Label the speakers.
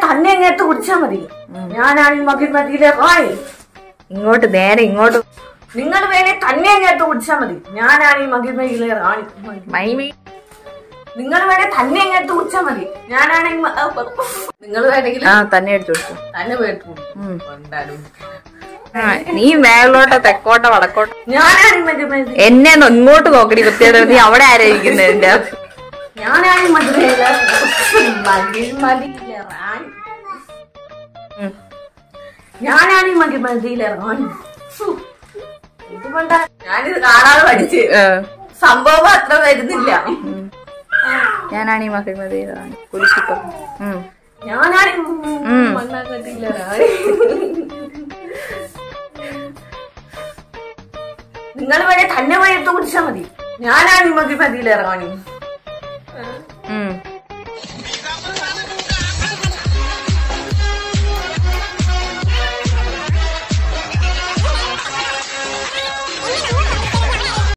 Speaker 1: തന്നെ അങ്ങേത്ത് കുടിച്ചാ മതി ഞാനാണ് ഈ മകിമതിയിലെ റാണി
Speaker 2: ഇങ്ങോട്ട് നേരെ ഇങ്ങോട്ട്
Speaker 1: നിങ്ങൾ വേണേ തന്നെ അങ്ങേത്ത് കുടിച്ചാ മതി ഞാനാണ് ഈ മകിമയിലെ റാണി
Speaker 2: മൈമി
Speaker 1: നിങ്ങൾ വേണേ തന്നെ അങ്ങേത്ത് കുടിച്ചാ മതി ഞാനാണ് ഈ മ- നിങ്ങൾ വേണമെങ്കിൽ
Speaker 2: ആ തന്നെ എടുത്തു കൊടുത്തു
Speaker 1: തന്നെ പോയിട്ട്
Speaker 2: ഉം.
Speaker 1: എന്തായാലും
Speaker 2: ആ, നീ മേലോട്ടോ തെക്കോട്ടോ വടക്കോട്ടോ
Speaker 1: ഞാനാണ് ഈ മകിമതി
Speaker 2: എന്നെ ഒന്ന് ഇങ്ങോട്ട് നോക്കടി കുത്തിയത് നീ അവിടെ ആരായിരിക്കുന്നത് എന്റെ
Speaker 1: ഞാനാണ് ഈ മകിമയിലെ മകിമതിയിലെ റാണി
Speaker 2: ഉം.
Speaker 1: ഞാനാണ് ഈ മകിമതിയിലെ റാണി ഫു. ഇതുകൊണ്ടാ ഞാനിത് കാണാതെ പഠിച്ച്
Speaker 2: ഏ,
Speaker 1: സംഭവം അത്ര വരുന്നില്ല
Speaker 2: ഉം. ഞാനാണ് ഈ മഹിമതി കുലിച്ചിപ്പം ഉം
Speaker 1: ഞാനാണ് ഈ
Speaker 2: ഉം.
Speaker 1: മണ്ണാങ്കട്ടിയിലെ റാണി നിങ്ങൾ വേണേ തന്നെ വഴിയെടുത്ത് കുടിച്ചാ മതി ഞാനാണ് ഈ മകിമതിയിലെ റാണി